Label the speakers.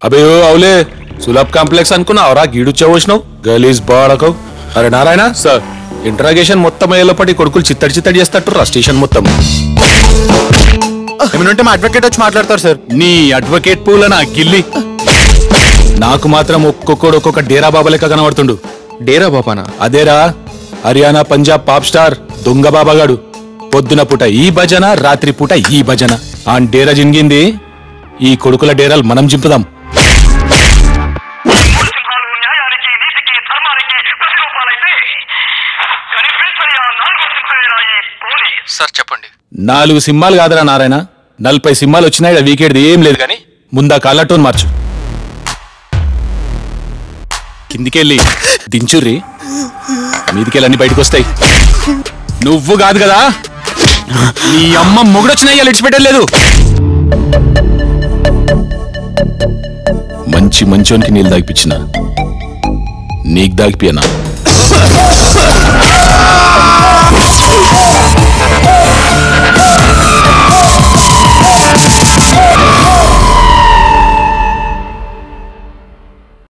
Speaker 1: అబే ఓ అవులే సులభ్ కాంప్లెక్స్ అనుకున్నావురా గీడుచ్చా వచ్చినావు గలీజ్ బాడకవు అరే నారాయణ సార్ ఇంటరాగేషన్ మొత్తం అయ్యేలోపటి కొడుకులు చిత్తడి చిత్తడి చేస్తట్టురా స్టేషన్ మొత్తం
Speaker 2: ఏమనుంటే మా అడ్వకేట్ వచ్చి మాట్లాడతారు సార్
Speaker 1: నీ అడ్వకేట్ పూలనా గిల్లి నాకు మాత్రం ఒక్కొక్కడు ఒక్కొక్క డేరా బాబా లెక్క కనబడుతుండు
Speaker 2: డేరా బాపానా
Speaker 1: అదేరా హర్యానా పంజాబ్ పాప్ స్టార్ దొంగ బాబాగాడు పొద్దున పూట ఈ భజన రాత్రి పూట ఈ భజన ఆ డేరా జింగింది ఈ కొడుకుల డేరాలు మనం జింపుదాం
Speaker 3: సింహాలు న్యాయానికి నీతికి ధర్మానికి ప్రతిరూపాలైతే కనిపించని ఆ నాలుగో సింహమేనా ఈ పోలీస్
Speaker 2: సార్ చెప్పండి
Speaker 1: నాలుగు సింహాలు కాదురా నారాయణ నలభై సింహాలు వచ్చినాయి ఈడ వీకేడ్ది ఏం లేదు కానీ ముందా కాళ్ళటోన్ మార్చు కిందికెళ్ళి దించుర్రి మీదికెళ్ళి అన్ని బయటకు వస్తాయి నువ్వు కాదు కదా నీ అమ్మ మొగుడొచ్చినా ఇవాళ ఇడిచిపెట్టలేదు మంచి మంచోనికి నీళ్ళు దాగిపించిన నీకు దాగిపోయానా